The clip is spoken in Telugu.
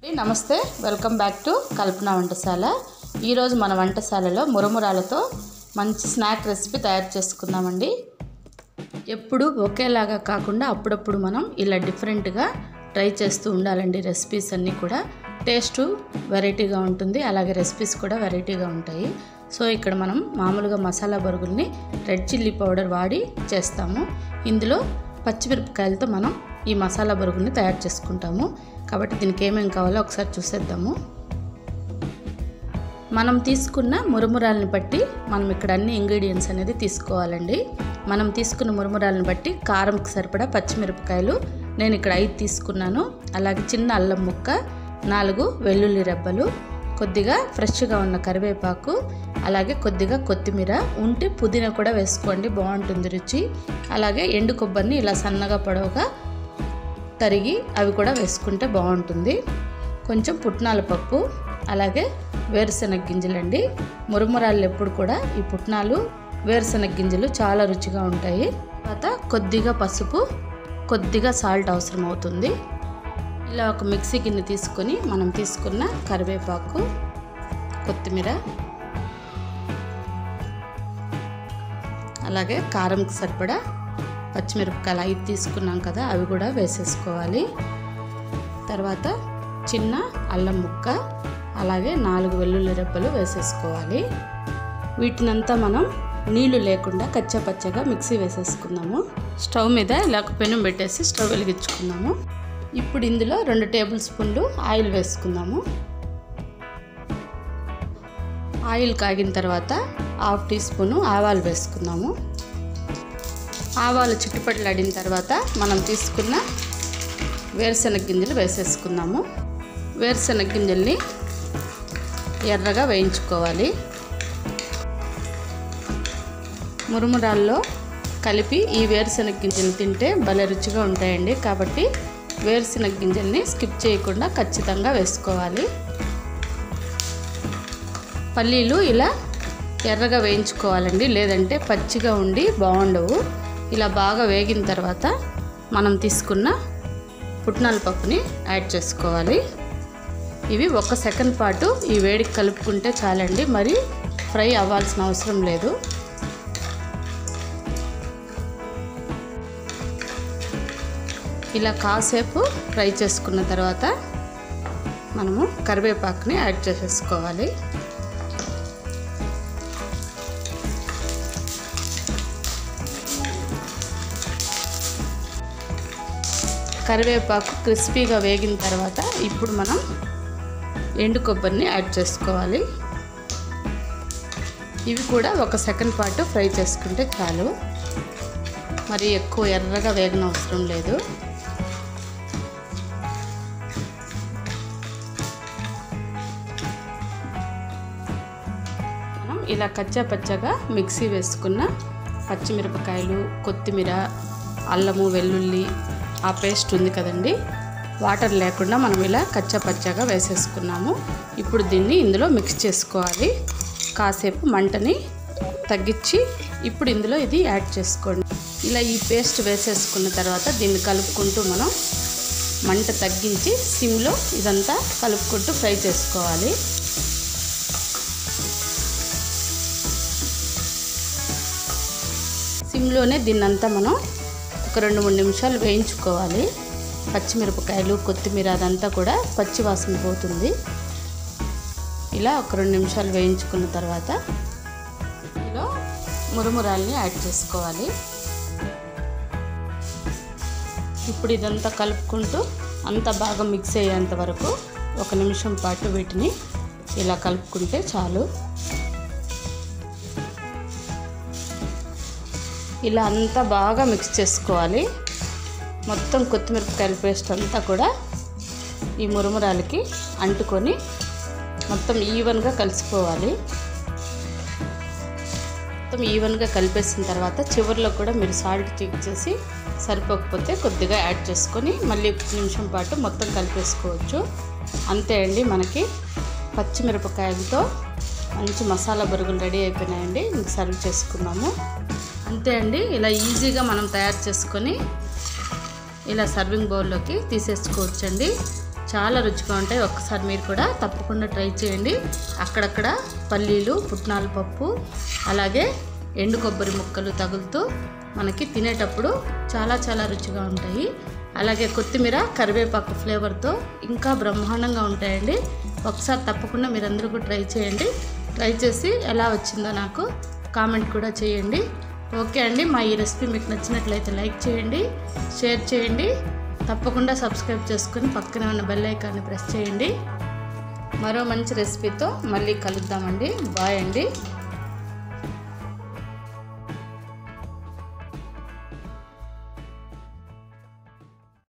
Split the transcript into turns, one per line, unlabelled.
నమస్తే వెల్కమ్ బ్యాక్ టు కల్పన వంటశాల ఈరోజు మన వంటశాలలో మురమురాలతో మంచి స్నాక్ రెసిపీ తయారు చేసుకుందామండి ఎప్పుడు ఒకేలాగా కాకుండా అప్పుడప్పుడు మనం ఇలా డిఫరెంట్గా ట్రై చేస్తూ ఉండాలండి రెసిపీస్ అన్నీ కూడా టేస్ట్ వెరైటీగా ఉంటుంది అలాగే రెసిపీస్ కూడా వెరైటీగా ఉంటాయి సో ఇక్కడ మనం మామూలుగా మసాలా బరుగుల్ని రెడ్ చిల్లీ పౌడర్ వాడి చేస్తాము ఇందులో పచ్చిమిరపకాయలతో మనం ఈ మసాలా బరుగుల్ని తయారు చేసుకుంటాము కాబట్టి దీనికి ఏమేమి కావాలో ఒకసారి చూసేద్దాము మనం తీసుకున్న మురుమురాలను బట్టి మనం ఇక్కడ అన్ని ఇంగ్రీడియంట్స్ అనేది తీసుకోవాలండి మనం తీసుకున్న మురుమురాలను బట్టి కారంకి సరిపడా పచ్చిమిరపకాయలు నేను ఇక్కడ ఐదు తీసుకున్నాను అలాగే చిన్న అల్లం ముక్క నాలుగు వెల్లుల్లి రెబ్బలు కొద్దిగా ఫ్రెష్గా ఉన్న కరివేపాకు అలాగే కొద్దిగా కొత్తిమీర ఉంటే పుదీనా కూడా వేసుకోండి బాగుంటుంది రుచి అలాగే ఎండు కొబ్బరిని ఇలా సన్నగా పొడవుగా తరిగి అవి కూడా వేసుకుంటే బాగుంటుంది కొంచెం పుట్నాల పప్పు అలాగే వేరుశనగ గింజలండి మురుమురాలు ఎప్పుడు కూడా ఈ పుట్నాలు వేరుశనగ గింజలు చాలా రుచిగా ఉంటాయి తర్వాత కొద్దిగా పసుపు కొద్దిగా సాల్ట్ అవసరం అవుతుంది ఇలా ఒక మిక్సీ గిన్నె తీసుకొని మనం తీసుకున్న కరివేపాకు కొత్తిమీర అలాగే కారంకి సరిపడా పచ్చిమిరపకాయలు ఐదు తీసుకున్నాం కదా అవి కూడా వేసేసుకోవాలి తర్వాత చిన్న అల్లం ముక్క అలాగే నాలుగు వెల్లుల్లి రెబ్బలు వేసేసుకోవాలి వీటినంతా మనం నీళ్లు లేకుండా కచ్చపచ్చగా మిక్సీ వేసేసుకుందాము స్టవ్ మీద ఇలా ఒక పెనం పెట్టేసి స్టవ్ వెలిగించుకుందాము ఇప్పుడు ఇందులో రెండు టేబుల్ స్పూన్లు ఆయిల్ వేసుకుందాము ఆయిల్ కాగిన తర్వాత హాఫ్ టీ స్పూను ఆవాలు వేసుకుందాము ఆవాలు చిట్టుపట్లాడిన తర్వాత మనం తీసుకున్న వేరుశనగ గింజలు వేసేసుకుందాము వేరుశనగ గింజల్ని ఎర్రగా వేయించుకోవాలి మురుమురాల్లో కలిపి ఈ వేరుశనగ గింజలు తింటే భలే రుచిగా ఉంటాయండి కాబట్టి వేరుశనగ గింజల్ని స్కిప్ చేయకుండా ఖచ్చితంగా వేసుకోవాలి పల్లీలు ఇలా ఎర్రగా వేయించుకోవాలండి లేదంటే పచ్చిగా ఉండి బాగుండవు ఇలా బాగా వేగిన తర్వాత మనం తీసుకున్న పుట్నాల పప్పుని యాడ్ చేసుకోవాలి ఇవి ఒక సెకండ్ పాటు ఈ వేడికి కలుపుకుంటే చాలండి మరి ఫ్రై అవ్వాల్సిన అవసరం లేదు ఇలా కాసేపు ఫ్రై చేసుకున్న తర్వాత మనము కరివేపాకుని యాడ్ చేసేసుకోవాలి కరివేపాకు క్రిస్పీగా వేగిన తర్వాత ఇప్పుడు మనం ఎండు కొబ్బరిని యాడ్ చేసుకోవాలి ఇవి కూడా ఒక సెకండ్ పాటు ఫ్రై చేసుకుంటే చాలు మరి ఎక్కువ ఎర్రగా వేగన అవసరం లేదు మనం ఇలా కచ్చా పచ్చగా మిక్సీ వేసుకున్న పచ్చిమిరపకాయలు కొత్తిమీర అల్లము వెల్లుల్లి ఆ పేస్ట్ ఉంది కదండి వాటర్ లేకుండా మనం ఇలా కచ్చా పచ్చగా వేసేసుకున్నాము ఇప్పుడు దీన్ని ఇందులో మిక్స్ చేసుకోవాలి కాసేపు మంటని తగ్గించి ఇప్పుడు ఇందులో ఇది యాడ్ చేసుకోండి ఇలా ఈ పేస్ట్ వేసేసుకున్న తర్వాత దీన్ని కలుపుకుంటూ మనం మంట తగ్గించి సిమ్లో ఇదంతా కలుపుకుంటూ ఫ్రై చేసుకోవాలి సిమ్లోనే దీన్నంతా మనం ఒక రెండు మూడు నిమిషాలు వేయించుకోవాలి పచ్చిమిరపకాయలు కొత్తిమీర అదంతా కూడా పచ్చి వాసన పోతుంది ఇలా ఒక రెండు నిమిషాలు వేయించుకున్న తర్వాత ఇందులో మురుమురాల్ని యాడ్ చేసుకోవాలి ఇప్పుడు ఇదంతా కలుపుకుంటూ అంతా బాగా మిక్స్ అయ్యేంత వరకు ఒక నిమిషం పాటు వీటిని ఇలా కలుపుకుంటే చాలు ఇలా అంతా బాగా మిక్స్ చేసుకోవాలి మొత్తం కొత్తిమిరపకాయల పేస్ట్ అంతా కూడా ఈ మురుమురాలకి అంటుకొని మొత్తం ఈవెన్గా కలిసిపోవాలి మొత్తం ఈవెన్గా కలిపేసిన తర్వాత చివరిలో కూడా మీరు సాల్ట్ చెక్ చేసి సరిపోకపోతే కొద్దిగా యాడ్ చేసుకొని మళ్ళీ ఒక నిమిషం పాటు మొత్తం కలిపేసుకోవచ్చు అంతే అండి మనకి పచ్చిమిరపకాయలతో మంచి మసాలా బరుగులు రెడీ అయిపోయినాయండి ఇంక సర్వ్ చేసుకున్నాము అంతే అండి ఇలా ఈజీగా మనం తయారు చేసుకొని ఇలా సర్వింగ్ బౌల్లోకి తీసేసుకోవచ్చండి చాలా రుచిగా ఉంటాయి ఒక్కసారి మీరు కూడా తప్పకుండా ట్రై చేయండి అక్కడక్కడ పల్లీలు పుట్నాల పప్పు అలాగే ఎండు కొబ్బరి ముక్కలు తగులుతూ మనకి తినేటప్పుడు చాలా చాలా రుచిగా ఉంటాయి అలాగే కొత్తిమీర కరివేపాకు ఫ్లేవర్తో ఇంకా బ్రహ్మాండంగా ఉంటాయండి ఒకసారి తప్పకుండా మీరందరూ కూడా ట్రై చేయండి ట్రై చేసి ఎలా వచ్చిందో నాకు కామెంట్ కూడా చేయండి ఓకే అండి మా ఈ రెసిపీ మీకు నచ్చినట్లయితే లైక్ చేయండి షేర్ చేయండి తప్పకుండా సబ్స్క్రైబ్ చేసుకుని పక్కనే ఉన్న బెల్ ఐకాన్ని ప్రెస్ చేయండి మరో మంచి రెసిపీతో మళ్ళీ కలుద్దామండి బాయ్ అండి